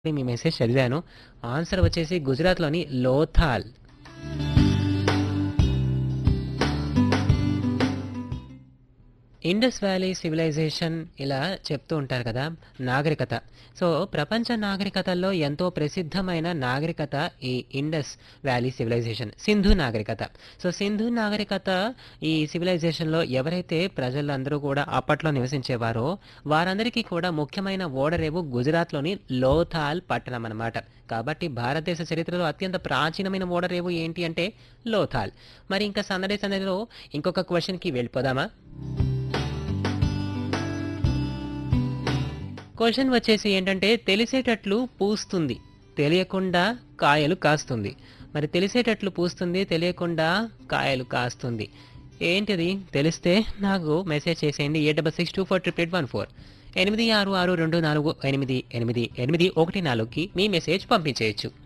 మీ message చదివాను answer వచ్చేసి గుజరాత్లోని లోథాల్ ఇండస్ వ్యాలీ సివిలైజేషన్ ఇలా చెప్తూ ఉంటారు కదా నాగరికత సో ప్రపంచ నాగరికతల్లో ఎంతో ప్రసిద్ధమైన నాగరికత ఈ ఇండస్ వ్యాలీ సివిలైజేషన్ సింధు నాగరికత సో సింధు నాగరికత ఈ సివిలైజేషన్లో ఎవరైతే ప్రజలందరూ కూడా అప్పట్లో నివసించేవారో వారందరికీ కూడా ముఖ్యమైన ఓడరేవు గుజరాత్లోని లోథాల్ పట్టణం అన్నమాట కాబట్టి భారతదేశ చరిత్రలో అత్యంత ప్రాచీనమైన ఓడరేవు ఏంటి అంటే లోథాల్ మరి ఇంకా సందడి సందడిలో ఇంకొక క్వశ్చన్కి వెళ్ళిపోదామా క్వశ్చన్ వచ్చేసి ఏంటంటే తెలిసేటట్లు పూస్తుంది తెలియకుండా కాయలు కాస్తుంది మరి తెలిసేటట్లు పూస్తుంది తెలియకుండా కాయలు కాస్తుంది ఏంటిది తెలిస్తే నాకు మెసేజ్ చేసేయండి ఏ double six two four triple eight one four ఎనిమిది ఆరు ఆరు రెండు నాలుగు ఎనిమిది ఎనిమిది ఎనిమిది ఒకటి నాలుగుకి మీ మెసేజ్ పంపించేయచ్చు